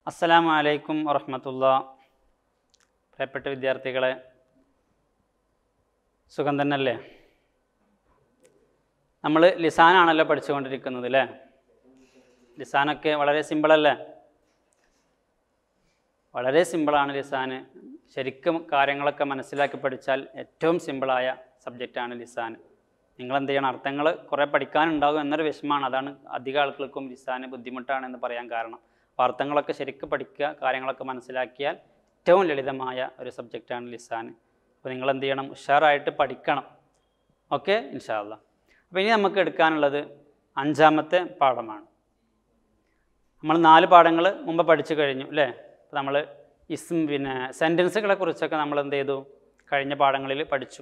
അസ്സലാമു അലൈക്കും വറഹമത്തുള്ള പ്രിയപ്പെട്ട വിദ്യാർത്ഥികളെ സുഖം തന്നെയല്ലേ നമ്മൾ ലിസാനാണല്ലോ പഠിച്ചുകൊണ്ടിരിക്കുന്നത് അല്ലേ ലിസാനൊക്കെ വളരെ സിമ്പിളല്ലേ വളരെ സിമ്പിളാണ് ലിസാന് ശരിക്കും കാര്യങ്ങളൊക്കെ മനസ്സിലാക്കി പഠിച്ചാൽ ഏറ്റവും സിമ്പിളായ സബ്ജക്റ്റാണ് ലിസാൻ നിങ്ങൾ എന്ത് ചെയ്യണം അർത്ഥങ്ങൾ കുറേ പഠിക്കാനുണ്ടാകും എന്നൊരു വിഷമമാണ് അതാണ് അധിക ആളുകൾക്കും ലിസാന് ബുദ്ധിമുട്ടാണെന്ന് പറയാൻ കാരണം അപ്പോൾ അർത്ഥങ്ങളൊക്കെ ശരിക്കും പഠിക്കുക കാര്യങ്ങളൊക്കെ മനസ്സിലാക്കിയാൽ ഏറ്റവും ലളിതമായ ഒരു സബ്ജക്റ്റാണ് ലിസാൻ അപ്പോൾ നിങ്ങൾ എന്ത് ചെയ്യണം ഉഷാറായിട്ട് പഠിക്കണം ഓക്കെ ഇൻഷാല്ല അപ്പോൾ ഇനി നമുക്ക് എടുക്കാനുള്ളത് അഞ്ചാമത്തെ പാഠമാണ് നമ്മൾ നാല് പാഠങ്ങൾ മുമ്പ് പഠിച്ചു കഴിഞ്ഞു അല്ലേ അപ്പോൾ നമ്മൾ ഇസ്ം പിന്നെ സെൻറ്റൻസുകളെ കുറിച്ചൊക്കെ നമ്മൾ എന്ത് ചെയ്തു കഴിഞ്ഞ പാഠങ്ങളിൽ പഠിച്ചു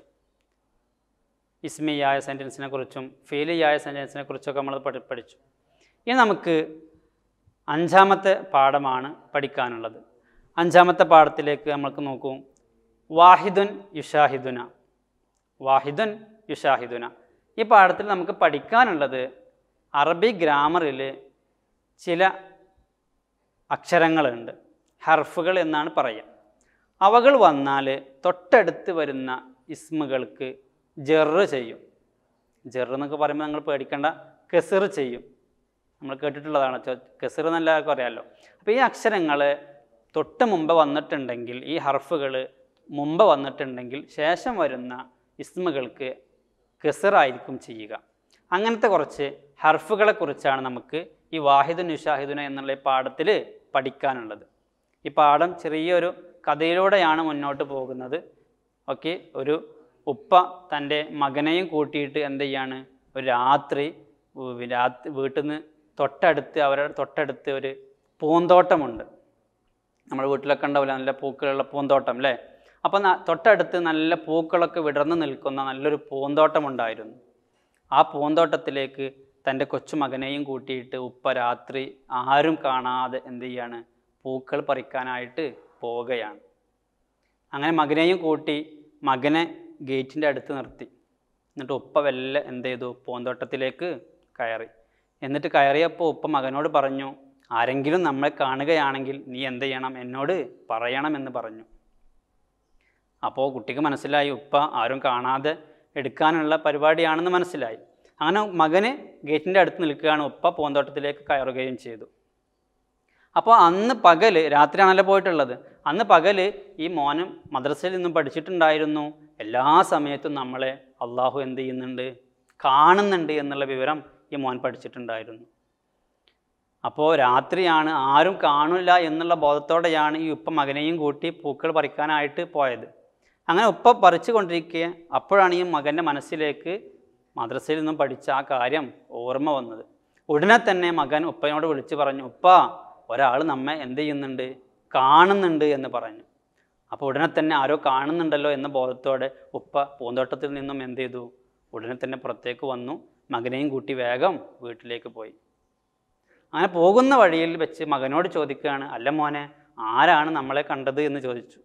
ഇസ്മിയായ സെൻറ്റൻസിനെ കുറിച്ചും ഫെയിലിയായ സെൻറ്റൻസിനെ കുറിച്ചൊക്കെ നമ്മൾ പഠി പഠിച്ചു ഇനി നമുക്ക് അഞ്ചാമത്തെ പാഠമാണ് പഠിക്കാനുള്ളത് അഞ്ചാമത്തെ പാഠത്തിലേക്ക് നമുക്ക് നോക്കൂ വാഹിദുൻ യുഷാഹിദുന വാഹിദുൻ യുഷാഹിദുന ഈ പാഠത്തിൽ നമുക്ക് പഠിക്കാനുള്ളത് അറബി ഗ്രാമറിൽ ചില അക്ഷരങ്ങളുണ്ട് ഹർഫുകൾ എന്നാണ് പറയുക അവകൾ വന്നാൽ തൊട്ടടുത്ത് വരുന്ന ഇസ്മുകൾക്ക് ജെറ് ചെയ്യും ജെറ് എന്നൊക്കെ പറയുമ്പോൾ നിങ്ങൾ പേടിക്കേണ്ട കെസിർ ചെയ്യും നമ്മൾ കേട്ടിട്ടുള്ളതാണ് കെസിർ എന്നല്ല എല്ലാവർക്കും അറിയാമല്ലോ അപ്പോൾ ഈ അക്ഷരങ്ങൾ തൊട്ട് മുമ്പ് വന്നിട്ടുണ്ടെങ്കിൽ ഈ ഹർഫുകൾ മുമ്പ് വന്നിട്ടുണ്ടെങ്കിൽ ശേഷം വരുന്ന ഇസ്മുകൾക്ക് കെസിറായിരിക്കും ചെയ്യുക അങ്ങനത്തെ കുറച്ച് ഹർഫുകളെ കുറിച്ചാണ് നമുക്ക് ഈ വാഹിദ് നിഷാഹിദുന എന്നുള്ള ഈ പാഠത്തിൽ പഠിക്കാനുള്ളത് ഈ പാഠം ചെറിയൊരു കഥയിലൂടെയാണ് മുന്നോട്ട് പോകുന്നത് ഓക്കെ ഒരു ഉപ്പ തൻ്റെ മകനെയും കൂട്ടിയിട്ട് എന്ത് ചെയ്യാണ് ഒരു രാത്രി വി- രാത്രി വീട്ടിൽ നിന്ന് തൊട്ടടുത്ത് അവരുടെ തൊട്ടടുത്ത് ഒരു പൂന്തോട്ടമുണ്ട് നമ്മുടെ വീട്ടിലൊക്കെ ഉണ്ടാവില്ല നല്ല പൂക്കളുള്ള പൂന്തോട്ടം അല്ലേ അപ്പം ന- തൊട്ടടുത്ത് നല്ല പൂക്കളൊക്കെ വിടർന്ന് നിൽക്കുന്ന നല്ലൊരു പൂന്തോട്ടം ഉണ്ടായിരുന്നു ആ പൂന്തോട്ടത്തിലേക്ക് തൻ്റെ കൊച്ചുമകനെയും കൂട്ടിയിട്ട് ഉപ്പ രാത്രി ആരും കാണാതെ എന്ത് ചെയ്യാണ് പൂക്കൾ പറിക്കാനായിട്ട് പോവുകയാണ് അങ്ങനെ മകനെയും കൂട്ടി മകനെ ഗേറ്റിൻ്റെ അടുത്ത് നിർത്തി എന്നിട്ട് ഉപ്പ വല്ല എന്ത് ചെയ്തു പൂന്തോട്ടത്തിലേക്ക് കയറി എന്നിട്ട് കയറിയപ്പോൾ ഉപ്പ മകനോട് പറഞ്ഞു ആരെങ്കിലും നമ്മളെ കാണുകയാണെങ്കിൽ നീ എന്ത് ചെയ്യണം എന്നോട് പറയണമെന്ന് പറഞ്ഞു അപ്പോൾ കുട്ടിക്ക് മനസ്സിലായി ഉപ്പ ആരും കാണാതെ എടുക്കാനുള്ള പരിപാടിയാണെന്ന് മനസ്സിലായി അങ്ങനെ മകന് ഗേറ്റിൻ്റെ അടുത്ത് നിൽക്കുകയാണ് ഉപ്പ പൂന്തോട്ടത്തിലേക്ക് കയറുകയും ചെയ്തു അപ്പോൾ അന്ന് പകൽ രാത്രിയാണല്ലോ പോയിട്ടുള്ളത് അന്ന് പകൽ ഈ മോനും മദ്രസയിൽ നിന്നും പഠിച്ചിട്ടുണ്ടായിരുന്നു എല്ലാ സമയത്തും നമ്മളെ അള്ളാഹു എന്ത് ചെയ്യുന്നുണ്ട് കാണുന്നുണ്ട് എന്നുള്ള വിവരം ഈ മോൻ പഠിച്ചിട്ടുണ്ടായിരുന്നു അപ്പോൾ രാത്രിയാണ് ആരും കാണില്ല എന്നുള്ള ബോധത്തോടെയാണ് ഈ ഉപ്പ മകനെയും കൂട്ടി പൂക്കൾ പറിക്കാനായിട്ട് പോയത് അങ്ങനെ ഉപ്പ പറിച്ചു കൊണ്ടിരിക്കുക അപ്പോഴാണ് ഈ മകൻ്റെ മനസ്സിലേക്ക് മദ്രസയിൽ നിന്നും പഠിച്ച ആ കാര്യം ഓർമ്മ വന്നത് ഉടനെ തന്നെ മകൻ ഉപ്പയോട് വിളിച്ചു പറഞ്ഞു ഉപ്പ ഒരാൾ നമ്മെ എന്ത് ചെയ്യുന്നുണ്ട് കാണുന്നുണ്ട് എന്ന് പറഞ്ഞു അപ്പോൾ ഉടനെ തന്നെ ആരോ കാണുന്നുണ്ടല്ലോ എന്ന ബോധത്തോടെ ഉപ്പ പൂന്തോട്ടത്തിൽ നിന്നും എന്ത് ചെയ്തു ഉടനെ തന്നെ പുറത്തേക്ക് വന്നു മകനെയും കൂട്ടി വേഗം വീട്ടിലേക്ക് പോയി അങ്ങനെ പോകുന്ന വഴിയിൽ വെച്ച് മകനോട് ചോദിക്കുകയാണ് അല്ല മോനെ ആരാണ് നമ്മളെ കണ്ടത് എന്ന് ചോദിച്ചു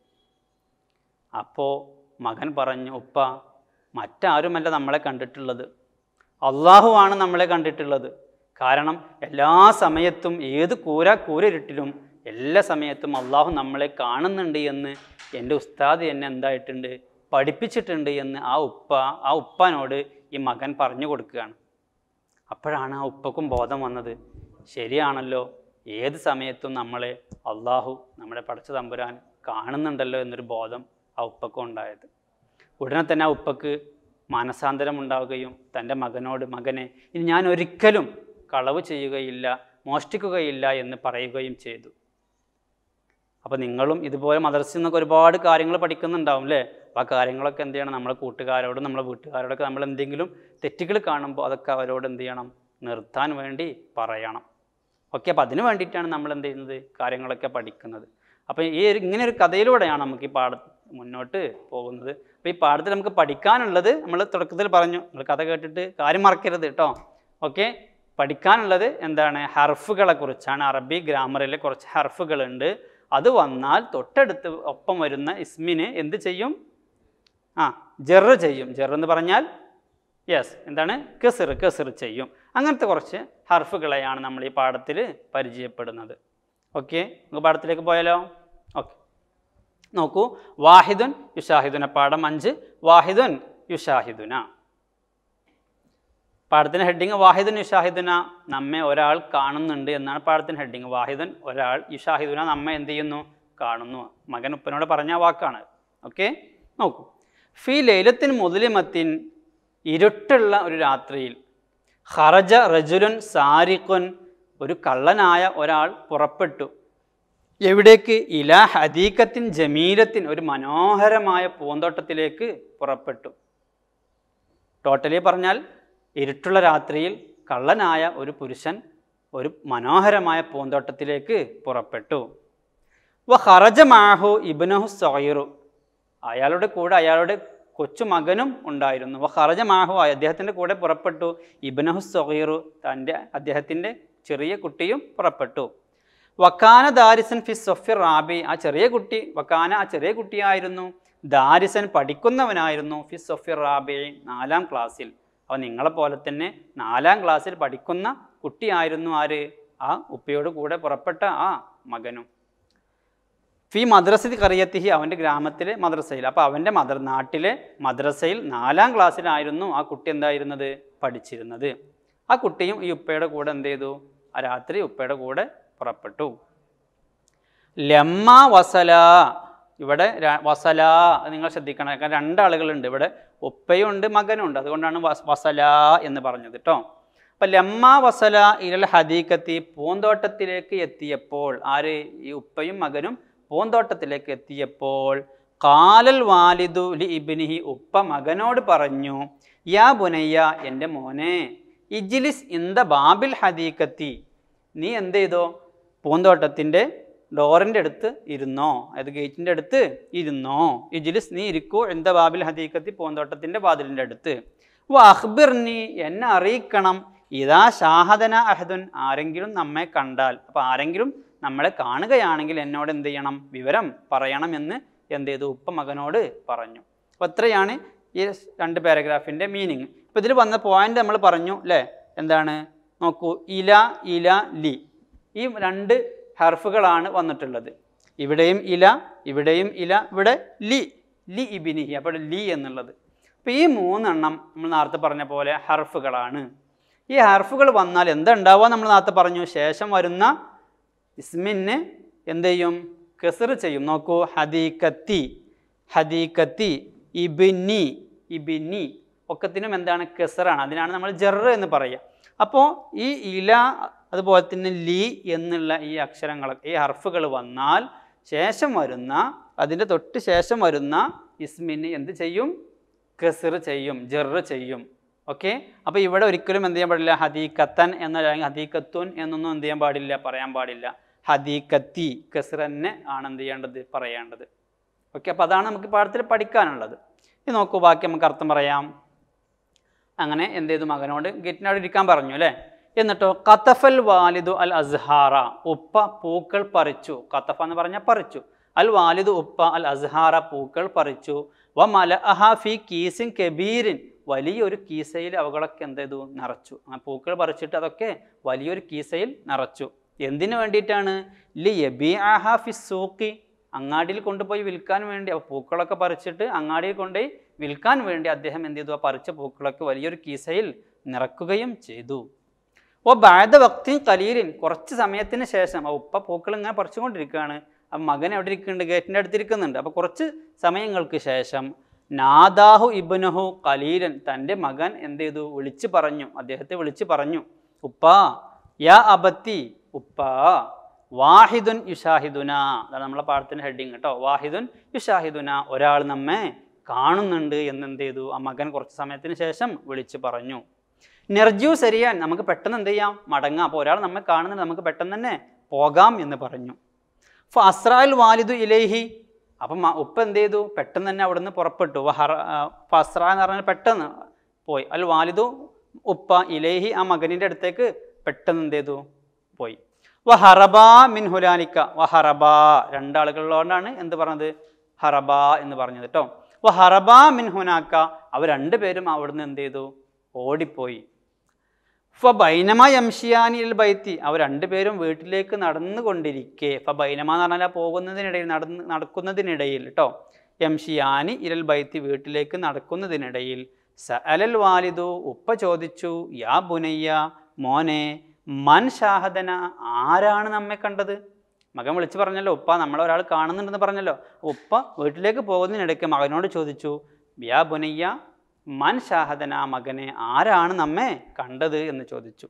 അപ്പോൾ മകൻ പറഞ്ഞു ഉപ്പ മറ്റാരുമല്ല നമ്മളെ കണ്ടിട്ടുള്ളത് അള്ളാഹുവാണ് നമ്മളെ കണ്ടിട്ടുള്ളത് കാരണം എല്ലാ സമയത്തും ഏത് കൂര കൂരിരുട്ടിലും എല്ലാ സമയത്തും അള്ളാഹു നമ്മളെ കാണുന്നുണ്ട് എന്ന് എൻ്റെ ഉസ്താദ് എന്നെ എന്തായിട്ടുണ്ട് പഠിപ്പിച്ചിട്ടുണ്ട് എന്ന് ആ ഉപ്പ ആ ഉപ്പാനോട് ഈ മകൻ പറഞ്ഞു കൊടുക്കുകയാണ് അപ്പോഴാണ് ആ ഉപ്പക്കും ബോധം വന്നത് ശരിയാണല്ലോ ഏത് സമയത്തും നമ്മളെ അള്ളാഹു നമ്മുടെ പടച്ച തമ്പുരാൻ കാണുന്നുണ്ടല്ലോ എന്നൊരു ബോധം ആ ഉപ്പക്കും ഉണ്ടായത് ഉടനെ തന്നെ ആ ഉപ്പക്ക് മാനസാന്തരം ഉണ്ടാവുകയും തൻ്റെ മകനോട് മകനെ ഇനി ഞാൻ ഒരിക്കലും കളവ് ചെയ്യുകയില്ല മോഷ്ടിക്കുകയില്ല എന്ന് പറയുകയും ചെയ്തു അപ്പോൾ നിങ്ങളും ഇതുപോലെ മദർസിൽ നിന്നൊക്കെ ഒരുപാട് കാര്യങ്ങൾ പഠിക്കുന്നുണ്ടാവും അല്ലേ അപ്പോൾ ആ കാര്യങ്ങളൊക്കെ എന്ത് ചെയ്യണം നമ്മളെ കൂട്ടുകാരോടും നമ്മളെ വീട്ടുകാരോടൊക്കെ നമ്മൾ എന്തെങ്കിലും തെറ്റുകൾ കാണുമ്പോൾ അതൊക്കെ അവരോട് എന്ത് ചെയ്യണം നിർത്താൻ വേണ്ടി പറയണം ഓക്കെ അപ്പോൾ അതിന് വേണ്ടിയിട്ടാണ് നമ്മൾ എന്ത് ചെയ്യുന്നത് കാര്യങ്ങളൊക്കെ പഠിക്കുന്നത് അപ്പോൾ ഈ ഒരു ഇങ്ങനെ ഒരു കഥയിലൂടെയാണ് നമുക്ക് ഈ പാഠ മുന്നോട്ട് പോകുന്നത് അപ്പോൾ ഈ പാഠത്തിൽ നമുക്ക് പഠിക്കാനുള്ളത് നമ്മൾ തുടക്കത്തിൽ പറഞ്ഞു നിങ്ങൾ കഥ കേട്ടിട്ട് കാര്യം മറക്കരുത് കേട്ടോ ഓക്കെ പഠിക്കാനുള്ളത് എന്താണ് ഹർഫുകളെ കുറിച്ചാണ് അറബി ഗ്രാമറിലെ കുറച്ച് ഹർഫുകളുണ്ട് അത് വന്നാൽ തൊട്ടടുത്ത് ഒപ്പം വരുന്ന ഇസ്മിന് എന്ത് ചെയ്യും ആ ജെറ് ചെയ്യും ജെറ് എന്ന് പറഞ്ഞാൽ യെസ് എന്താണ് കെസിർ കെസിർ ചെയ്യും അങ്ങനത്തെ കുറച്ച് ഹർഫുകളെയാണ് നമ്മൾ ഈ പാഠത്തിൽ പരിചയപ്പെടുന്നത് ഓക്കെ നമുക്ക് പാഠത്തിലേക്ക് പോയാലോ ഓക്കെ നോക്കൂ വാഹിദുൻ യുഷാഹിദുന പാഠം അഞ്ച് വാഹിദുൻ യുഷാഹിദുന പാഠത്തിൻ്റെ ഹെഡിങ് വാഹിദുൻ യുഷാഹിദുന നമ്മെ ഒരാൾ കാണുന്നുണ്ട് എന്നാണ് പാഠത്തിൻ്റെ ഹെഡിങ് വാഹിദുൻ ഒരാൾ യുഷാഹിദുന നമ്മെ എന്ത് ചെയ്യുന്നു കാണുന്നു മകൻ ഉപ്പനോട് പറഞ്ഞ വാക്കാണ് ഓക്കെ നോക്കൂ ഫി ലൈലത്തിൻ മുതലിമത്തിൻ ഇരുട്ടുള്ള ഒരു രാത്രിയിൽ ഖറജ റജുലുൻ സാരിഖുൻ ഒരു കള്ളനായ ഒരാൾ പുറപ്പെട്ടു എവിടേക്ക് ഇല ഹദീക്കത്തിൻ ജമീലത്തിൻ ഒരു മനോഹരമായ പൂന്തോട്ടത്തിലേക്ക് പുറപ്പെട്ടു ടോട്ടലി പറഞ്ഞാൽ ഇരുട്ടുള്ള രാത്രിയിൽ കള്ളനായ ഒരു പുരുഷൻ ഒരു മനോഹരമായ പൂന്തോട്ടത്തിലേക്ക് പുറപ്പെട്ടു വ ഹറജ മാഹു ഇബ്നഹു സൊയറു അയാളുടെ കൂടെ അയാളുടെ കൊച്ചു മകനും ഉണ്ടായിരുന്നു വ ഹറജ മാഹു അദ്ദേഹത്തിൻ്റെ കൂടെ പുറപ്പെട്ടു ഇബ്നഹു സൊഹീറു തൻ്റെ അദ്ദേഹത്തിൻ്റെ ചെറിയ കുട്ടിയും പുറപ്പെട്ടു വക്കാന ദാരിസൻ ഫി സൊഫിർ റാബി ആ ചെറിയ കുട്ടി വക്കാന ആ ചെറിയ കുട്ടിയായിരുന്നു ദാരിസൻ പഠിക്കുന്നവനായിരുന്നു ഫി സൊഫിർ റാബി നാലാം ക്ലാസ്സിൽ അപ്പോൾ നിങ്ങളെപ്പോലെ തന്നെ നാലാം ക്ലാസ്സിൽ പഠിക്കുന്ന കുട്ടിയായിരുന്നു ആര് ആ ഉപ്പയോട് കൂടെ പുറപ്പെട്ട ആ മകനും ഫി മദ്രസതി കറിയത്തിഹി അവൻ്റെ ഗ്രാമത്തിലെ മദ്രസയിൽ അപ്പോൾ അവൻ്റെ മദ്ര നാട്ടിലെ മദ്രസയിൽ നാലാം ക്ലാസ്സിലായിരുന്നു ആ കുട്ടി എന്തായിരുന്നത് പഠിച്ചിരുന്നത് ആ കുട്ടിയും ഈ ഉപ്പയുടെ കൂടെ എന്ത് ചെയ്തു ആ രാത്രി ഉപ്പയുടെ കൂടെ പുറപ്പെട്ടു ലമ്മ വസല ഇവിടെ ര- വസല അത് നിങ്ങൾ ശ്രദ്ധിക്കണം കാരണം രണ്ടാളുകളുണ്ട് ഇവിടെ ഉപ്പയും ഉണ്ട് മകനും ഉണ്ട് അതുകൊണ്ടാണ് വസ്- വസല എന്ന് പറഞ്ഞത് കേട്ടോ അപ്പം ലമ്മ വസല ഇരൽ ഹദീക്കത്തി പൂന്തോട്ടത്തിലേക്ക് എത്തിയപ്പോൾ ആര് ഈ ഉപ്പയും മകനും പൂന്തോട്ടത്തിലേക്ക് എത്തിയപ്പോൾ കാലൽ വാലിദു ലി ഇബ്നിഹി ഉപ്പ മകനോട് പറഞ്ഞു യാ ബുനയ്യ എൻ്റെ മോനെ ഇജ്ലിസ് ഇന്ത ബാബിൽ ഹദീക്കത്തി നീ എന്ത് ചെയ്തോ പൂന്തോട്ടത്തിൻ്റെ ഡോറിൻ്റെ അടുത്ത് ഇരുന്നോ അതായത് ഗേറ്റിൻ്റെ അടുത്ത് ഇരുന്നോ ഇജ്ലിസ് നീ ഇരിക്കൂ എന്ത ബാബിൽ ഹദീക്കത്തി പൂന്തോട്ടത്തിൻ്റെ വാതിലിൻ്റെ അടുത്ത് വ അഖ്ബിർനി എന്നെ അറിയിക്കണം ഇതാ ഷാഹദന അഹദുൻ ആരെങ്കിലും നമ്മെ കണ്ടാൽ അപ്പോൾ ആരെങ്കിലും നമ്മളെ കാണുകയാണെങ്കിൽ എന്നോട് എന്ത് ചെയ്യണം വിവരം പറയണമെന്ന് എന്ത് ചെയ്തു ഉപ്പ മകനോട് പറഞ്ഞു അപ്പോൾ ഇത്രയാണ് ഈ രണ്ട് പാരഗ്രാഫിൻ്റെ മീനിങ് ഇപ്പോൾ ഇതിൽ വന്ന പോയിന്റ് നമ്മൾ പറഞ്ഞു അല്ലേ എന്താണ് നോക്കൂ ഇല ഇല ലി ഈ രണ്ട് ഹർഫുകളാണ് വന്നിട്ടുള്ളത് ഇവിടെയും ഇല ഇവിടെയും ഇല ഇവിടെ ലി ലി ഇബിനിഹി അപ്പോൾ ലി എന്നുള്ളത് അപ്പോൾ ഈ മൂന്നെണ്ണം നമ്മൾ നേരത്തെ പറഞ്ഞ പോലെ ഹർഫുകളാണ് ഈ ഹർഫുകൾ വന്നാൽ എന്താ ഉണ്ടാവുക നമ്മൾ നേരത്തെ പറഞ്ഞു ശേഷം വരുന്ന ഇസ്മിന് എന്ത് ചെയ്യും കെസർ ചെയ്യും നോക്കൂ ഹദീക്കത്തി ഹദീക്കത്തി ഇബിനി ഇബിനി ഒക്കത്തിനും എന്താണ് കെസറാണ് അതിനാണ് നമ്മൾ ജെറ് എന്ന് പറയുക അപ്പോൾ ഈ ഇല അതുപോലെ തന്നെ ലി എന്നുള്ള ഈ അക്ഷരങ്ങൾ ഈ ഹർഫുകൾ വന്നാൽ ശേഷം വരുന്ന അതിൻ്റെ തൊട്ട് ശേഷം വരുന്ന ഇസ്മിന് എന്ത് ചെയ്യും കെസർ ചെയ്യും ജെറ് ചെയ്യും ഓക്കെ അപ്പോൾ ഇവിടെ ഒരിക്കലും എന്ത് ചെയ്യാൻ പാടില്ല ഹദീക്കത്തൻ എന്ന അല്ലെങ്കിൽ ഹദീക്കത്തുൻ എന്നൊന്നും എന്ത് ചെയ്യാൻ പാടില്ല പറയാൻ പാടില്ല ഹദീക്കത്തി കെസർ തന്നെ ആണ് എന്ത് ചെയ്യേണ്ടത് പറയേണ്ടത് ഓക്കെ അപ്പോൾ അതാണ് നമുക്ക് പാഠത്തിൽ പഠിക്കാനുള്ളത് ഇത് നോക്കൂ ബാക്കി നമുക്ക് അർത്ഥം പറയാം അങ്ങനെ എന്ത് ചെയ്തു മകനോട് ഗേറ്റിനോട് ഇരിക്കാൻ പറഞ്ഞു അല്ലേ എന്നിട്ടോ കത്തഫൽ വാലിദു അൽ അസ്ഹാറ ഉപ്പ പൂക്കൾ പറിച്ചു കത്തഫ എന്ന് പറഞ്ഞാൽ പറിച്ചു അൽ വാലിദു ഉപ്പ അൽ അസ്ഹാറ പൂക്കൾ പറിച്ചു വ മല അഹ ഫി കീസിൻ കബീരിൻ വലിയൊരു കീസയിൽ അവകളൊക്കെ എന്ത് ചെയ്തു നിറച്ചു ആ പൂക്കൾ പറിച്ചിട്ട് അതൊക്കെ വലിയൊരു കീസയിൽ നിറച്ചു എന്തിനു വേണ്ടിയിട്ടാണ് ലി യബി ആഹ ഫി സൂക്കി അങ്ങാടിയിൽ കൊണ്ടുപോയി വിൽക്കാൻ വേണ്ടി അപ്പോൾ പൂക്കളൊക്കെ പറിച്ചിട്ട് അങ്ങാടിയിൽ കൊണ്ടുപോയി വിൽക്കാൻ വേണ്ടി അദ്ദേഹം എന്ത് ചെയ്തു ആ പറിച്ച പൂക്കളൊക്കെ വലിയൊരു കീസയിൽ നിറക്കുകയും ചെയ്തു ഓ ബാധ ഭക്തി കലീലിൻ കുറച്ച് സമയത്തിന് ശേഷം ആ ഉപ്പ പൂക്കൾ ഇങ്ങനെ പറിച്ചുകൊണ്ടിരിക്കുകയാണ് ആ മകൻ എവിടെ ഇരിക്കുന്നുണ്ട് ഗേറ്റിൻ്റെ അടുത്തിരിക്കുന്നുണ്ട് അപ്പോൾ കുറച്ച് സമയങ്ങൾക്ക് ശേഷം നാദാഹു ഇബ്നഹു കലീലൻ തൻ്റെ മകൻ എന്ത് ചെയ്തു വിളിച്ചു പറഞ്ഞു അദ്ദേഹത്തെ വിളിച്ചു പറഞ്ഞു ഉപ്പാ യാ അബത്തി ഉപ്പാ വാഹിദുൻ യുഷാഹിദുന അതാണ് നമ്മളെ പാഠത്തിൻ്റെ ഹെഡിങ് കേട്ടോ വാഹിദുൻ യുഷാഹിദുന ഒരാൾ നമ്മെ കാണുന്നുണ്ട് എന്ന് എന്ത് ചെയ്തു ആ മകൻ കുറച്ച് സമയത്തിന് ശേഷം വിളിച്ചു പറഞ്ഞു നെർജു ശരിയാൻ നമുക്ക് പെട്ടെന്ന് എന്ത് ചെയ്യാം മടങ്ങാം അപ്പോൾ ഒരാൾ നമ്മെ കാണുന്നുണ്ട് നമുക്ക് പെട്ടെന്ന് തന്നെ പോകാം എന്ന് പറഞ്ഞു ഫ അസ്രാൽ വാലിദു ഇലേഹി അപ്പം മ- ഉപ്പ എന്ത് ചെയ്തു പെട്ടെന്ന് തന്നെ അവിടുന്ന് പുറപ്പെട്ടു വഹറ ഫസ്ര എന്ന് പറഞ്ഞാൽ പെട്ടെന്ന് പോയി അൽ വാലിദു ഉപ്പ ഇലേഹി ആ മകനിൻ്റെ അടുത്തേക്ക് പെട്ടെന്ന് എന്ത് ചെയ്തു പോയി വ ഹറബ മിൻ ഹുലാനിക്ക വ ഹറബ രണ്ടാളുകളിലോണ്ടാണ് എന്ത് പറഞ്ഞത് ഹറബ എന്ന് പറഞ്ഞത് കേട്ടോ വ ഹറബ മിൻ ഹുനാക്ക അവർ രണ്ടുപേരും അവിടുന്ന് എന്ത് ചെയ്തു ഓടിപ്പോയി ഫ ബൈനമ യംഷിയാനിൽ ബൈത്തി അവർ രണ്ടുപേരും വീട്ടിലേക്ക് നടന്നുകൊണ്ടിരിക്കെ ഫ ബൈനമ എന്ന് പറഞ്ഞാൽ ആ പോകുന്നതിനിടയിൽ നടന്ന് നടക്കുന്നതിനിടയിൽ കേട്ടോ യംഷിയാനി ഇരൽ ബൈത്തി വീട്ടിലേക്ക് നടക്കുന്നതിനിടയിൽ സ അലൽ വാലിദു ഉപ്പ ചോദിച്ചു യാ ബുനയ്യ മോനെ മൻ ഷാഹദന ആരാണ് നമ്മെ കണ്ടത് മകൻ വിളിച്ചു പറഞ്ഞല്ലോ ഉപ്പ നമ്മളെ ഒരാൾ കാണുന്നുണ്ടെന്ന് പറഞ്ഞല്ലോ ഉപ്പ വീട്ടിലേക്ക് പോകുന്നതിനിടയ്ക്ക് മകനോട് ചോദിച്ചു യാ ബുനയ്യ മൻ ഷാഹദന മകനെ ആരാണ് നമ്മെ കണ്ടത് എന്ന് ചോദിച്ചു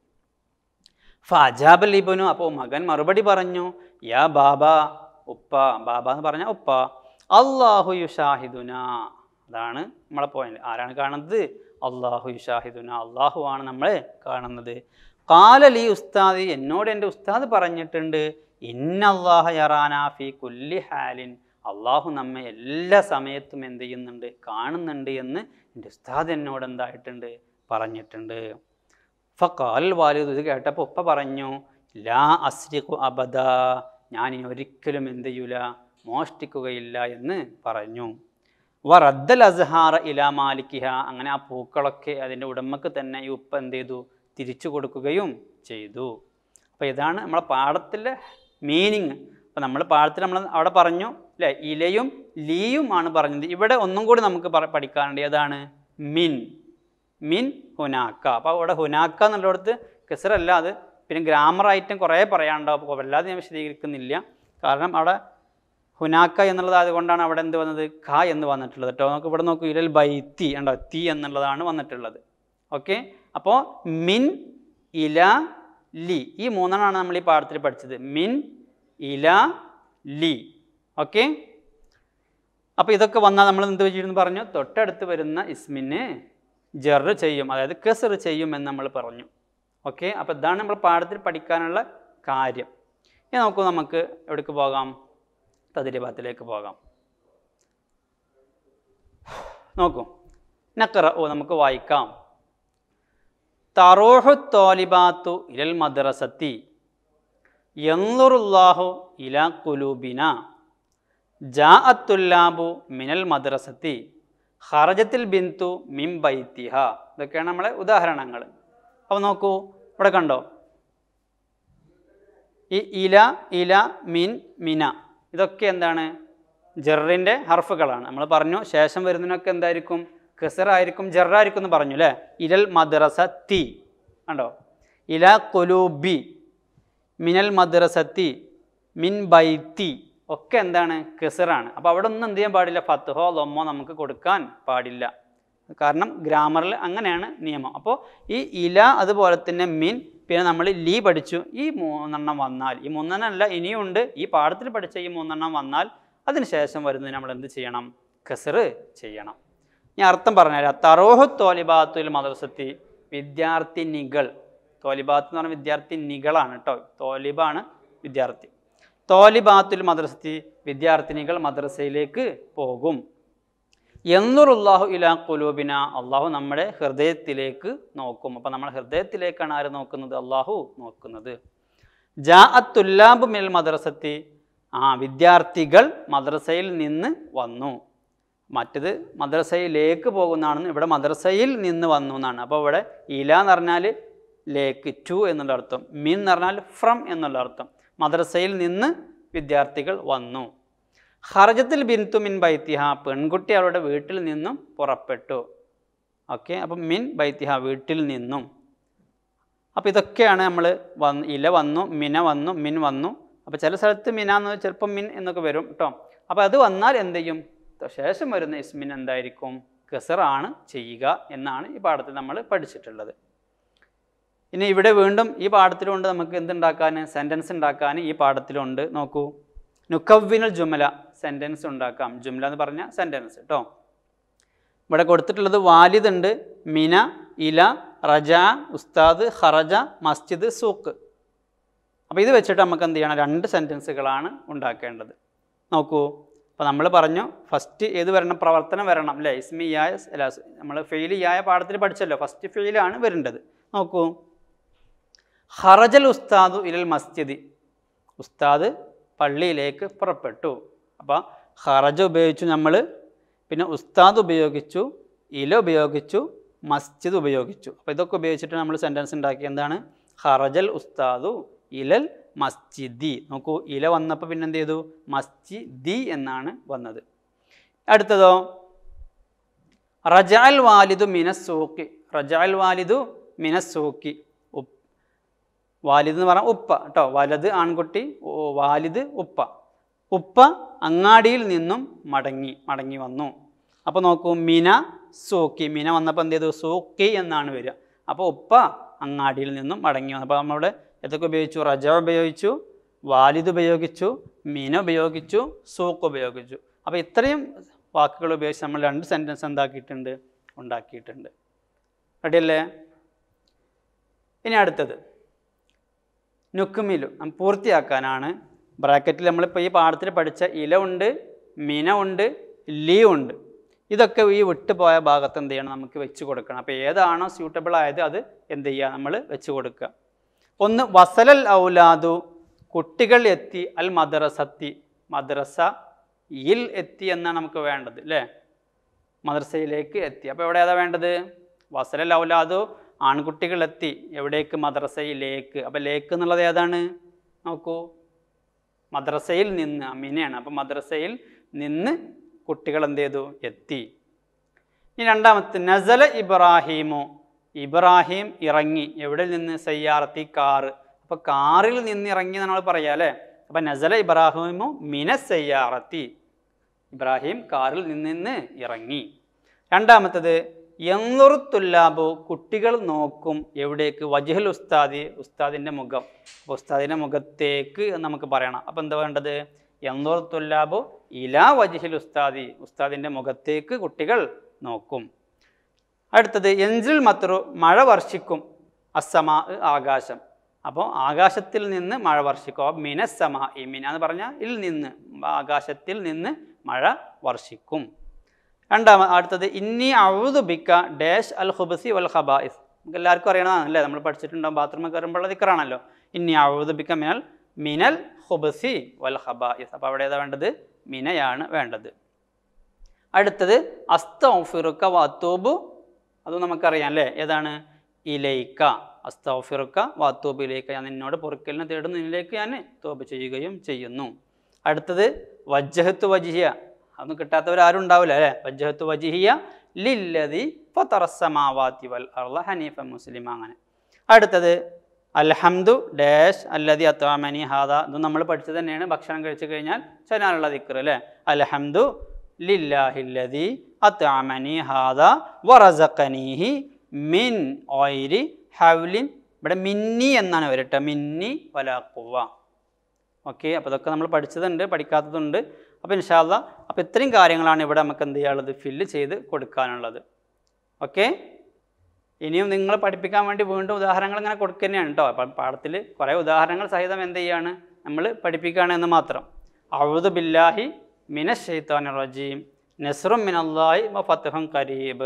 ഫാജാബൽ ഇബനു അപ്പോൾ മകൻ മറുപടി പറഞ്ഞു യാ ബാബ ഉപ്പ ബാബ എന്ന് പറഞ്ഞ ഉപ്പ അള്ളാഹു യുഷാഹിദുന അതാണ് നമ്മളെ പോയിന്റ് ആരാണ് കാണുന്നത് അള്ളാഹു യുഷാഹിദുന അള്ളാഹു ആണ് നമ്മളെ കാണുന്നത് കാലലി ഉസ്താദ് എന്നോട് എൻ്റെ ഉസ്താദ് പറഞ്ഞിട്ടുണ്ട് ഇന്നല്ലാഹ യറാന ഫി കുല്ലി ഹാലിൻ അള്ളാഹു നമ്മെ എല്ലാ സമയത്തും എന്ത് ചെയ്യുന്നുണ്ട് കാണുന്നുണ്ട് എന്ന് എൻ്റെ ഉസ്താദ് എന്നോട് എന്തായിട്ടുണ്ട് പറഞ്ഞിട്ടുണ്ട് ഫക്കാൽ വാലിദ് ഇത് കേട്ടപ്പോൾ ഉപ്പ പറഞ്ഞു ലാ അസ്രിഖു അബദ ഞാൻ ഇനി ഒരിക്കലും എന്ത് ചെയ്യൂല മോഷ്ടിക്കുകയില്ല എന്ന് പറഞ്ഞു വ റദ്ദൽ അസ്ഹാറ ഇലാ മാലിക്കിഹ അങ്ങനെ ആ പൂക്കളൊക്കെ അതിൻ്റെ ഉടമക്ക് തന്നെ ഈ ഉപ്പ എന്ത് ചെയ്തു തിരിച്ചു കൊടുക്കുകയും ചെയ്തു അപ്പോൾ ഇതാണ് നമ്മളെ പാഠത്തിലെ മീനിങ് അപ്പോൾ നമ്മൾ പാഠത്തിൽ നമ്മൾ അവിടെ പറഞ്ഞു അല്ലേ ഇലയും ലീയുമാണ് പറഞ്ഞത് ഇവിടെ ഒന്നും കൂടി നമുക്ക് പറ- പഠിക്കാനുണ്ട് ഏതാണ് മിൻ മിൻ ഹുനാക്ക അപ്പോൾ അവിടെ ഹുനാക്ക എന്നുള്ളിടത്ത് കെസറല്ല അത് പിന്നെ ഗ്രാമർ ഐറ്റം കുറേ പറയാനുണ്ടാവും അപ്പോൾ വല്ലാതെ ഞാൻ വിശദീകരിക്കുന്നില്ല കാരണം അവിടെ ഹുനാക്ക എന്നുള്ളത് അതുകൊണ്ടാണ് അവിടെ എന്ത് വന്നത് ഖ എന്ന് വന്നിട്ടുള്ളത് കേട്ടോ നമുക്ക് ഇവിടെ നോക്കൂ ഇരൽ ബൈത്തി ഉണ്ടോ തീ എന്നുള്ളതാണ് വന്നിട്ടുള്ളത് ഓക്കെ അപ്പോൾ മിൻ ഇല ലി ഈ മൂന്നെണ്ണമാണ് നമ്മൾ ഈ പാഠത്തിൽ പഠിച്ചത് മിൻ ഇല ലി ഓക്കെ അപ്പോൾ ഇതൊക്കെ വന്നാൽ നമ്മൾ എന്ത് ചെയ്യുമെന്ന് പറഞ്ഞു തൊട്ടടുത്ത് വരുന്ന ഇസ്മിന് ജർ ചെയ്യും അതായത് കെസർ ചെയ്യും എന്ന് നമ്മൾ പറഞ്ഞു ഓക്കെ അപ്പോൾ ഇതാണ് നമ്മൾ പാഠത്തിൽ പഠിക്കാനുള്ള കാര്യം ഇനി നോക്കൂ നമുക്ക് എവിടേക്ക് പോകാം തതിരിഭാത്തിലേക്ക് പോകാം നോക്കൂ നക്കറ ഓ നമുക്ക് വായിക്കാം തറോഹു തോലിബാത്തു ഇലൽ മദ്രസത്തി യന്നുറുല്ലാഹു ഇല കുലൂബിന ജാഅത്തുല്ലാബു മിനൽ മദ്രസത്തി ഹറജത്തിൽ ബിന്തു മിം ബൈത്തിഹ ഇതൊക്കെയാണ് നമ്മളെ ഉദാഹരണങ്ങൾ അപ്പോൾ നോക്കൂ ഇവിടെ കണ്ടോ ഈ ഇല ഇല മിൻ മിന ഇതൊക്കെ എന്താണ് ജെറിൻ്റെ ഹർഫുകളാണ് നമ്മൾ പറഞ്ഞു ശേഷം വരുന്നതിനൊക്കെ എന്തായിരിക്കും കെസറായിരിക്കും ജെറായിരിക്കും എന്ന് പറഞ്ഞു അല്ലേ ഇലൽ മദ്രസ തി കണ്ടോ ഇല കൊലൂബി മിനൽ മദ്രസത്തി മിൻ ബൈത്തി ഒക്കെ എന്താണ് കെസറാണ് അപ്പോൾ അവിടെ ഒന്നും എന്ത് ചെയ്യാൻ പാടില്ല ഫത്തുഹോ ലൊമ്മോ നമുക്ക് കൊടുക്കാൻ പാടില്ല കാരണം ഗ്രാമറിൽ അങ്ങനെയാണ് നിയമം അപ്പോൾ ഈ ഇല അതുപോലെ തന്നെ മിൻ പിന്നെ നമ്മൾ ലീ പഠിച്ചു ഈ മൂന്നെണ്ണം വന്നാൽ ഈ മൂന്നെണ്ണം അല്ല ഇനിയുണ്ട് ഈ പാഠത്തിൽ പഠിച്ച ഈ മൂന്നെണ്ണം വന്നാൽ അതിന് ശേഷം വരുന്നത് നമ്മൾ എന്ത് ചെയ്യണം കസറ് ചെയ്യണം ഞാൻ അർത്ഥം പറഞ്ഞുതരാം തറോഹു തോലിബാത്തുൽ മദ്രസത്തി വിദ്യാർത്ഥിനികൾ തോലിബാത്ത് എന്ന് പറഞ്ഞാൽ വിദ്യാർത്ഥിനികളാണ് കേട്ടോ തോലിബാണ് വിദ്യാർത്ഥി തോലിബാത്തുൽ മദ്രസത്തി വിദ്യാർത്ഥിനികൾ മദ്രസയിലേക്ക് പോകും എന്നുറുല്ലാഹു ഇലാ കുലൂബിന അള്ളാഹു നമ്മുടെ ഹൃദയത്തിലേക്ക് നോക്കും അപ്പം നമ്മുടെ ഹൃദയത്തിലേക്കാണ് ആര് നോക്കുന്നത് അള്ളാഹു നോക്കുന്നത് ജാ അത്തുല്ലാബു മിൽ മദ്രസത്തി ആ വിദ്യാർത്ഥികൾ മദ്രസയിൽ നിന്ന് വന്നു മറ്റത് മദ്രസയിലേക്ക് പോകുന്നതാണെന്ന് ഇവിടെ മദ്രസയിൽ നിന്ന് വന്നു എന്നാണ് അപ്പോൾ ഇവിടെ ഇല എന്ന് പറഞ്ഞാൽ ലേക്ക് ടു എന്നുള്ള അർത്ഥം മിൻ എന്ന് പറഞ്ഞാൽ ഫ്രം എന്നുള്ള അർത്ഥം മദ്രസയിൽ നിന്ന് വിദ്യാർത്ഥികൾ വന്നു ഹർജത്തിൽ ബിന്തു മിൻ ബൈത്തിഹ പെൺകുട്ടി അവരുടെ വീട്ടിൽ നിന്നും പുറപ്പെട്ടു ഓക്കെ അപ്പം മിൻ ബൈത്തിഹ വീട്ടിൽ നിന്നും അപ്പോൾ ഇതൊക്കെയാണ് നമ്മൾ വന്ന് ഇല വന്നു മിന വന്നു മിൻ വന്നു അപ്പോൾ ചില സ്ഥലത്ത് മിന എന്ന് ചിലപ്പം മിൻ എന്നൊക്കെ വരും കേട്ടോ അപ്പോൾ അത് വന്നാൽ എന്ത് ചെയ്യും ശേഷം വരുന്ന ഇസ്മിൻ എന്തായിരിക്കും കെസറാണ് ചെയ്യുക എന്നാണ് ഈ പാഠത്തിൽ നമ്മൾ പഠിച്ചിട്ടുള്ളത് ഇനി ഇവിടെ വീണ്ടും ഈ പാഠത്തിലുണ്ട് നമുക്ക് എന്തുണ്ടാക്കാൻ സെൻറ്റൻസ് ഉണ്ടാക്കാൻ ഈ പാഠത്തിലുണ്ട് നോക്കൂ നുക്കവ്വിനൽ ജുമല സെൻറ്റൻസ് ഉണ്ടാക്കാം ജുമല എന്ന് പറഞ്ഞാൽ സെൻറ്റൻസ് കേട്ടോ ഇവിടെ കൊടുത്തിട്ടുള്ളത് വാലിദ് ഉണ്ട് മിന ഇല റജ ഉസ്താദ് ഖറജ മസ്ജിദ് സൂക്ക് അപ്പോൾ ഇത് വെച്ചിട്ട് നമുക്ക് എന്ത് ചെയ്യണം രണ്ട് സെൻറ്റൻസുകളാണ് ഉണ്ടാക്കേണ്ടത് നോക്കൂ അപ്പോൾ നമ്മൾ പറഞ്ഞു ഫസ്റ്റ് ഏത് വരണം പ്രവർത്തനം വരണം അല്ലേ ഇസ്മിയായ അല്ല നമ്മൾ ഫെയിലിയായ പാഠത്തിൽ പഠിച്ചല്ലോ ഫസ്റ്റ് ഫെയിലാണ് വരേണ്ടത് നോക്കൂ ഹറജൽ ഉസ്താദു ഇലൽ മസ്ജിദ് ഉസ്താദ് പള്ളിയിലേക്ക് പുറപ്പെട്ടു അപ്പോൾ ഹറജ ഉപയോഗിച്ചു നമ്മൾ പിന്നെ ഉസ്താദ് ഉപയോഗിച്ചു ഇല ഉപയോഗിച്ചു മസ്ജിദ് ഉപയോഗിച്ചു അപ്പോൾ ഇതൊക്കെ ഉപയോഗിച്ചിട്ട് നമ്മൾ സെൻറ്റൻസ് ഉണ്ടാക്കി എന്താണ് ഹറജൽ ഉസ്താദു ഇലൽ മസ്ജിദി നോക്കൂ ഇല വന്നപ്പോൾ പിന്നെ എന്ത് ചെയ്തു മസ്ജിദി എന്നാണ് വന്നത് അടുത്തതോ റജാൽ വാലിദു മിനസ്സൂക്കി റജാൽ വാലിദു മിനസ്സൂക്കി ഉപ്പ് വാലിദ് എന്ന് പറഞ്ഞാൽ ഉപ്പ കേട്ടോ വലത് ആൺകുട്ടി ഓ, വാലിദ് ഉപ്പ ഉപ്പ അങ്ങാടിയിൽ നിന്നും മടങ്ങി മടങ്ങി വന്നു അപ്പോൾ നോക്കൂ മിന സൂക്കി മിന വന്നപ്പോൾ എന്ത് ചെയ്തു സൂക്കി എന്നാണ് വരിക അപ്പോൾ ഉപ്പ അങ്ങാടിയിൽ നിന്നും മടങ്ങി വന്നു അപ്പോൾ നമ്മളിവിടെ എന്തൊക്കെ ഉപയോഗിച്ചു റജ ഉപയോഗിച്ചു വാലിദ് ഉപയോഗിച്ചു മിന ഉപയോഗിച്ചു സൂക്ക് ഉപയോഗിച്ചു അപ്പോൾ ഇത്രയും വാക്കുകൾ ഉപയോഗിച്ച് നമ്മൾ രണ്ട് സെൻറ്റൻസ് എന്താക്കിയിട്ടുണ്ട് ഉണ്ടാക്കിയിട്ടുണ്ട് റെഡിയല്ലേ ഇനി അടുത്തത് നുക്കുമിലു നാം പൂർത്തിയാക്കാനാണ് ബ്രാക്കറ്റിൽ നമ്മളിപ്പോൾ ഈ പാഠത്തിൽ പഠിച്ച ഇല ഉണ്ട് മിന ഉണ്ട് ലീ ഉണ്ട് ഇതൊക്കെ ഈ വിട്ടുപോയ ഭാഗത്ത് എന്ത് ചെയ്യണം നമുക്ക് വെച്ച് കൊടുക്കണം അപ്പോൾ ഏതാണോ സ്യൂട്ടബിൾ ആയത് അത് എന്ത് ചെയ്യുക നമ്മൾ വെച്ച് കൊടുക്കുക ഒന്ന് വസലൽ ഔലാദു കുട്ടികൾ എത്തി അൽ മദ്രസത്തി മദ്രസ ഇൽ എത്തി എന്നാണ് നമുക്ക് വേണ്ടത് അല്ലേ മദ്രസയിലേക്ക് എത്തി അപ്പോൾ എവിടെ ഏതാ വേണ്ടത് വസലൽ ഔലാദു ആൺകുട്ടികൾ എത്തി എവിടേക്ക് മദ്രസയിലേക്ക് അപ്പോൾ ലേക്ക് എന്നുള്ളത് ഏതാണ് നോക്കൂ മദ്രസയിൽ നിന്ന് അമീനയാണ് അപ്പോൾ മദ്രസയിൽ നിന്ന് കുട്ടികൾ എന്ത് ചെയ്തു എത്തി ഇനി രണ്ടാമത്തെ നസല ഇബ്രാഹിമു ഇബ്രാഹിം ഇറങ്ങി എവിടെ നിന്ന് സയ്യാറത്തി കാറ് അപ്പോൾ കാറിൽ നിന്ന് ഇറങ്ങി നമ്മൾ പറയാം അല്ലേ അപ്പം നസല ഇബ്രാഹിമു മിന സയ്യാറത്തി ഇബ്രാഹിം കാറിൽ നിന്ന് ഇറങ്ങി രണ്ടാമത്തത് എന്നുറുത്തുല്ലാബു കുട്ടികൾ നോക്കും എവിടേക്ക് വജഹൽ ഉസ്താദി ഉസ്താദിൻ്റെ മുഖം അപ്പോൾ ഉസ്താദിൻ്റെ മുഖത്തേക്ക് എന്ന് നമുക്ക് പറയണം അപ്പോൾ എന്താ വേണ്ടത് എന്നുറുത്തുല്ലാബു ഇലാ വജഹിൽ ഉസ്താദി ഉസ്താദിൻ്റെ മുഖത്തേക്ക് കുട്ടികൾ നോക്കും അടുത്തത് എൻസിൽ മത്രു മഴ വർഷിക്കും അസമാ ആകാശം അപ്പോൾ ആകാശത്തിൽ നിന്ന് മഴ വർഷിക്കും അപ്പോൾ മിനസമാ ഈ മിന എന്ന് പറഞ്ഞാൽ ഇൽ നിന്ന് ആകാശത്തിൽ നിന്ന് മഴ വർഷിക്കും രണ്ടാമത് അടുത്തത് ഇന്നി അഴുതു ബിക്ക ഡാഷ് അൽ ഹുബസി വൽ ഖബായിസ് നമുക്ക് എല്ലാവർക്കും അറിയണതാണ് അല്ലേ നമ്മൾ പഠിച്ചിട്ടുണ്ടാവും ബാത്റൂമിൽ കയറുമ്പോൾ ദിക്കറാണല്ലോ ഇന്നി അഴുതു ബിക്ക മിനൽ മിനൽ ഹുബസി വൽ ഖബായിസ് അപ്പോൾ അവിടെ ഏതാ വേണ്ടത് മിനയാണ് വേണ്ടത് അടുത്തത് അസ്തൗഫിറുക്ക വാത്തൂബു അതും നമുക്കറിയാം അല്ലേ ഏതാണ് ഇലൈക്ക അസ്തൗഫിറുക്ക വാത്തൂബ് ഇലൈക്ക ഞാൻ നിന്നോട് പൊറുക്കലിനെ തേടുന്നു നിന്നിലേക്ക് ഞാൻ തോബ് ചെയ്യുകയും ചെയ്യുന്നു അടുത്തത് വജ്ജഹത്ത് വജിഹിയ അതൊന്നും കിട്ടാത്തവരാരും ഉണ്ടാവില്ല അല്ലേ വജ്ജഹത്ത് വജിഹിയ ലില്ലതി ഫതറസമാവാത്തി വൽ അർള ഹനീഫ മുസ്ലിം അങ്ങനെ അടുത്തത് അൽഹംദു ഡാഷ് അല്ലതി അത്വാമനി ഹാദ ഇത് നമ്മൾ പഠിച്ചത് തന്നെയാണ് ഭക്ഷണം കഴിച്ചു കഴിഞ്ഞാൽ ചൊല്ലാനുള്ള ദിക്കർ അല്ലേ അൽഹംദു ലില്ലാഹില്ലതി അത്വാമനി ഹാദ വറസഖനീഹി മിൻ ഓയിരി ഹൗലിൻ ഇവിടെ മിന്നി എന്നാണ് വരട്ടെ മിന്നി വലാക്കുവ ഓക്കെ അപ്പോൾ ഇതൊക്കെ നമ്മൾ പഠിച്ചതുണ്ട് പഠിക്കാത്തതുണ്ട് അപ്പോൾ ഇൻഷാല്ല അപ്പോൾ ഇത്രയും കാര്യങ്ങളാണ് ഇവിടെ നമുക്ക് എന്ത് ചെയ്യാനുള്ളത് ഫില്ല് ചെയ്ത് കൊടുക്കാനുള്ളത് ഓക്കെ ഇനിയും നിങ്ങൾ പഠിപ്പിക്കാൻ വേണ്ടി വീണ്ടും ഉദാഹരണങ്ങൾ ഇങ്ങനെ കൊടുക്കുക തന്നെയാണ് കേട്ടോ അപ്പം പാഠത്തിൽ കുറേ ഉദാഹരണങ്ങൾ സഹിതം എന്ത് ചെയ്യാണ് നമ്മൾ പഠിപ്പിക്കുകയാണ് എന്ന് മാത്രം അഴുദു ബില്ലാഹി മിന ഷെയ്ത്താൻ റജീം നസ്റും മിനല്ലാഹി വ ഫത്തഹും കരീബ്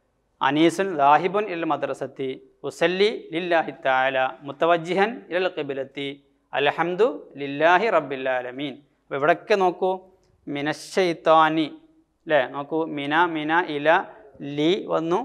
അനീസുൻ ലാഹിബുൻ ഇൽ മദ്രസത്തി ഉസല്ലി ലില്ലാഹി താല മുത്തവജിഹൻ ഇൽ ഖിബിലത്തി അൽഹംദു ലില്ലാഹി റബ്ബില്ലാലമീൻ അപ്പോൾ ഇവിടെയൊക്കെ നോക്കൂ മിനശ്ശൈത്താനി അല്ലേ നോക്കൂ മിന മിന ഇല ലി വന്നു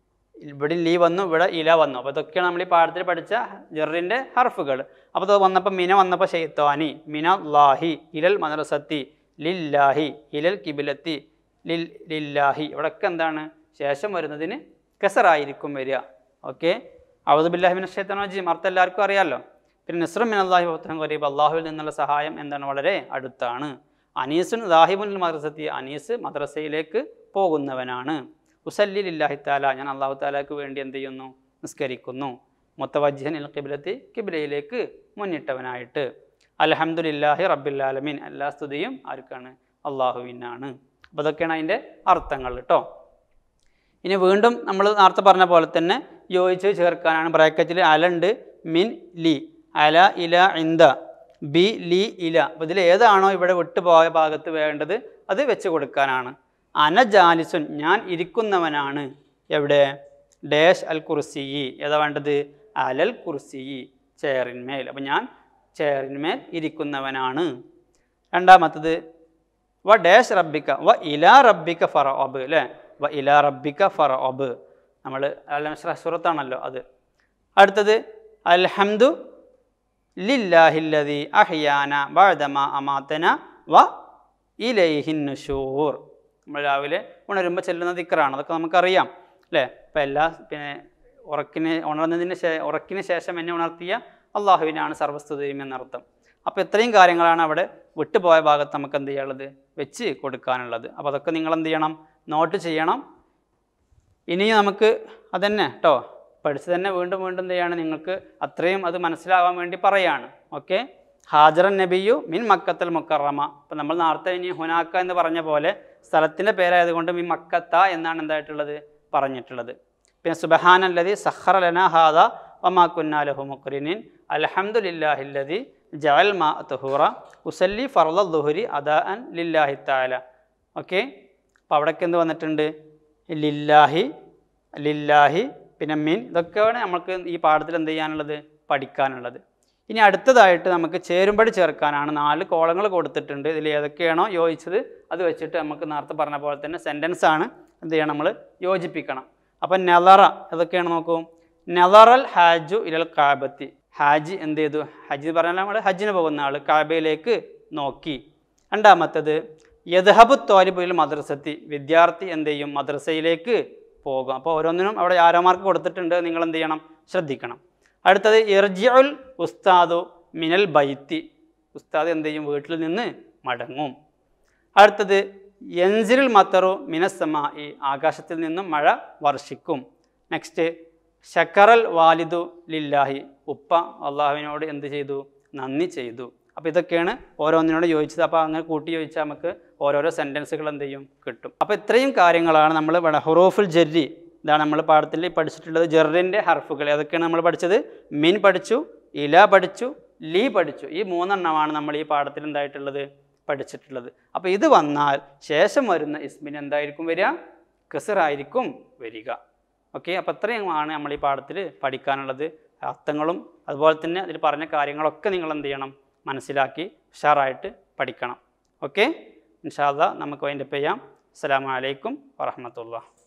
ഇവിടെ ലീ വന്നു ഇവിടെ ഇല വന്നു അപ്പോൾ ഇതൊക്കെയാണ് നമ്മൾ ഈ പാഠത്തിൽ പഠിച്ച ജെറിൻ്റെ ഹർഫുകൾ അപ്പോൾ ഇത് വന്നപ്പോൾ മിന വന്നപ്പോൾ ഷെയ്ത്താനി മിന ലാഹി ഇലൽ മദ്രസത്തി ലില്ലാഹി ഇലൽ കിബിലത്തി ലിൽ ലില്ലാഹി ഇവിടെയൊക്കെ എന്താണ് ശേഷം വരുന്നതിന് കസറായിരിക്കും വരിക ഓക്കെ അവദുബില്ലാഹിമിൻ ഷെയ്ത്താനോജി അർത്ഥം എല്ലാവർക്കും അറിയാമല്ലോ പിന്നെ നസ്രം മിൻ അള്ളാഹി ബഹുത്തൻ കരീബ് അള്ളാഹുവിൽ നിന്നുള്ള സഹായം എന്താണ് വളരെ അടുത്താണ് അനീസുൻ ദാഹിബുൽ മദ്രസത്തി അനീസ് മദ്രസയിലേക്ക് പോകുന്നവനാണ് ഉസല്ലിലില്ലാഹി താല ഞാൻ അള്ളാഹു താലാക്ക് വേണ്ടി എന്ത് ചെയ്യുന്നു നിസ്കരിക്കുന്നു മുത്തവജ്ജൻ ഇൽ കിബിലത്തി കിബിലയിലേക്ക് മുന്നിട്ടവനായിട്ട് അലഹമുല്ലാഹി റബ്ബില്ലാലമീൻ എല്ലാ സ്തുതിയും ആർക്കാണ് അള്ളാഹുവിനാണ് അപ്പോൾ ഇതൊക്കെയാണ് അതിൻ്റെ അർത്ഥങ്ങൾ കേട്ടോ ഇനി വീണ്ടും നമ്മൾ നേരത്തെ പറഞ്ഞ പോലെ തന്നെ യോജിച്ച് ചേർക്കാനാണ് ബ്രാക്കറ്റിൽ അലുണ്ട് മിൻ ലി അല ഇല ഇന്ത ബി ലി ഇല അപ്പോൾ ഇതിൽ ഏതാണോ ഇവിടെ വിട്ടുപോയ ഭാഗത്ത് വേണ്ടത് അത് വെച്ച് കൊടുക്കാനാണ് അന ജാലിസുൻ ഞാൻ ഇരിക്കുന്നവനാണ് എവിടെ ഡേഷ് അൽ കുർസിയി ഏതാ വേണ്ടത് അലൽ കുർസിയി ചെയറിന്മേൽ അപ്പം ഞാൻ ചെയറിന്മേൽ ഇരിക്കുന്നവനാണ് രണ്ടാമത്തത് വ ഡേഷ് റബ്ബിക്ക വ ഇല റബ്ബിക്ക ഫറ ഒബ് അല്ലേ വ ഇല റബ്ബിക്ക ഫറ ഒബ് നമ്മൾ അലംസ്രസുറത്താണല്ലോ അത് അടുത്തത് അൽഹംദു ലില്ലാഹില്ലതി അഹിയാന ബഅദമ അമാതന വ ഇലൈഹിൻ നുഷൂർ നമ്മൾ രാവിലെ ഉണരുമ്പോൾ ചെല്ലുന്ന ദിക്റാണ് അതൊക്കെ നമുക്കറിയാം അല്ലേ ഇപ്പം എല്ലാ പിന്നെ ഉറക്കിന് ഉണർന്നതിന് ശേ ഉറക്കിന് ശേഷം എന്നെ ഉണർത്തിയ അള്ളാഹുവിനാണ് സർവസ്തുതയും എന്നർത്ഥം അപ്പോൾ ഇത്രയും കാര്യങ്ങളാണ് അവിടെ വിട്ടുപോയ ഭാഗത്ത് നമുക്ക് എന്ത് ചെയ്യാനുള്ളത് വെച്ച് കൊടുക്കാനുള്ളത് അപ്പോൾ അതൊക്കെ നിങ്ങൾ എന്ത് ചെയ്യണം നോട്ട് ചെയ്യണം ഇനി നമുക്ക് അതന്നെ കേട്ടോ പഠിച്ച് തന്നെ വീണ്ടും വീണ്ടും എന്ത് ചെയ്യാണ് നിങ്ങൾക്ക് അത്രയും അത് മനസ്സിലാവാൻ വേണ്ടി പറയാണ് ഓക്കെ ഹാജറൻ നബിയു മിൻ മക്കത്തൽ മുക്കറമ ഇപ്പം നമ്മൾ നേരത്തെ ഇനി ഹുനാക്ക എന്ന് പറഞ്ഞ പോലെ സ്ഥലത്തിൻ്റെ പേരായതുകൊണ്ട് മിൻ മക്കത്ത എന്നാണ് എന്തായിട്ടുള്ളത് പറഞ്ഞിട്ടുള്ളത് പിന്നെ സുബഹാനല്ലതി സഹറലന ഹാദ വമാ കുന്നാലഹു മുക്രിനിൻ അൽഹംദുലില്ലാഹില്ലതി ജഅൽ മാ തുഹൂറ ഉസല്ലി ഫർദ ദുഹുരി അദാ അൻ ലില്ലാഹി താല ഓക്കെ അപ്പോൾ അവിടേക്ക് എന്ത് വന്നിട്ടുണ്ട് ലില്ലാഹി ലില്ലാഹി പിന്നെ മീൻ ഇതൊക്കെയാണ് നമുക്ക് ഈ പാഠത്തിൽ എന്ത് ചെയ്യാനുള്ളത് പഠിക്കാനുള്ളത് ഇനി അടുത്തതായിട്ട് നമുക്ക് ചേരുമ്പടി ചേർക്കാനാണ് നാല് കോളങ്ങൾ കൊടുത്തിട്ടുണ്ട് ഇതിൽ ഏതൊക്കെയാണോ യോജിച്ചത് അത് വെച്ചിട്ട് നമുക്ക് നേരത്തെ പറഞ്ഞ പോലെ തന്നെ സെൻറ്റൻസ് ആണ് എന്ത് ചെയ്യണം നമ്മൾ യോജിപ്പിക്കണം അപ്പം നെലറ ഏതൊക്കെയാണ് നോക്കൂ നെലറൽ ഹാജു ഇലൽ കാബത്തി ഹാജി എന്ത് ചെയ്തു ഹജ്ജ് എന്ന് പറഞ്ഞാൽ നമ്മൾ ഹജ്ജിന് പോകുന്ന ആൾ കാബയിലേക്ക് നോക്കി രണ്ടാമത്തത് യദ്ഹബു തോലിബുൽ മദ്രസത്തി വിദ്യാർത്ഥി എന്ത് ചെയ്യും മദ്രസയിലേക്ക് പോകും അപ്പോൾ ഓരോന്നിനും അവിടെ ആരോമാർക്ക് കൊടുത്തിട്ടുണ്ട് നിങ്ങൾ എന്ത് ചെയ്യണം ശ്രദ്ധിക്കണം അടുത്തത് ഇർജിഉൽ ഉസ്താദു മിനൽ ബൈത്തി ഉസ്താദ് എന്ത് ചെയ്യും വീട്ടിൽ നിന്ന് മടങ്ങും അടുത്തത് യൻസിലുൽ മത്തറു മിനസ്സമാ ഈ ആകാശത്തിൽ നിന്നും മഴ വർഷിക്കും നെക്സ്റ്റ് ഷക്കറൽ വാലിദു ലില്ലാഹി ഉപ്പ അള്ളാഹുവിനോട് എന്ത് ചെയ്തു നന്ദി ചെയ്തു അപ്പോൾ ഇതൊക്കെയാണ് ഓരോന്നിനോട് ചോദിച്ചത് അപ്പോൾ അങ്ങനെ കൂട്ടി ചോദിച്ചാൽ നമുക്ക് ഓരോരോ സെൻറ്റൻസുകൾ എന്ത് ചെയ്യും കിട്ടും അപ്പോൾ ഇത്രയും കാര്യങ്ങളാണ് നമ്മൾ ഇവിടെ ഹുറൂഫുൽ ജെറി ഇതാണ് നമ്മൾ പാഠത്തിൽ പഠിച്ചിട്ടുള്ളത് ജെറിൻ്റെ ഹർഫുകൾ ഏതൊക്കെയാണ് നമ്മൾ പഠിച്ചത് മിൻ പഠിച്ചു ഇല പഠിച്ചു ലീ പഠിച്ചു ഈ മൂന്നെണ്ണമാണ് നമ്മൾ ഈ പാഠത്തിൽ എന്തായിട്ടുള്ളത് പഠിച്ചിട്ടുള്ളത് അപ്പോൾ ഇത് വന്നാൽ ശേഷം വരുന്ന ഇസ്മിന് എന്തായിരിക്കും വരിക കസറായിരിക്കും വരിക ഓക്കെ അപ്പോൾ ഇത്രയുമാണ് നമ്മൾ ഈ പാഠത്തിൽ പഠിക്കാനുള്ളത് അർത്ഥങ്ങളും അതുപോലെ തന്നെ അതിൽ പറഞ്ഞ കാര്യങ്ങളൊക്കെ നിങ്ങൾ എന്ത് ചെയ്യണം മനസ്സിലാക്കി ഉഷാറായിട്ട് പഠിക്കണം ഓക്കെ ഇൻഷാല്ല നമുക്ക് വൈൻഡപ്പ് ചെയ്യാം അസ്സാം വലൈക്കും വറഹമത്തുള്ള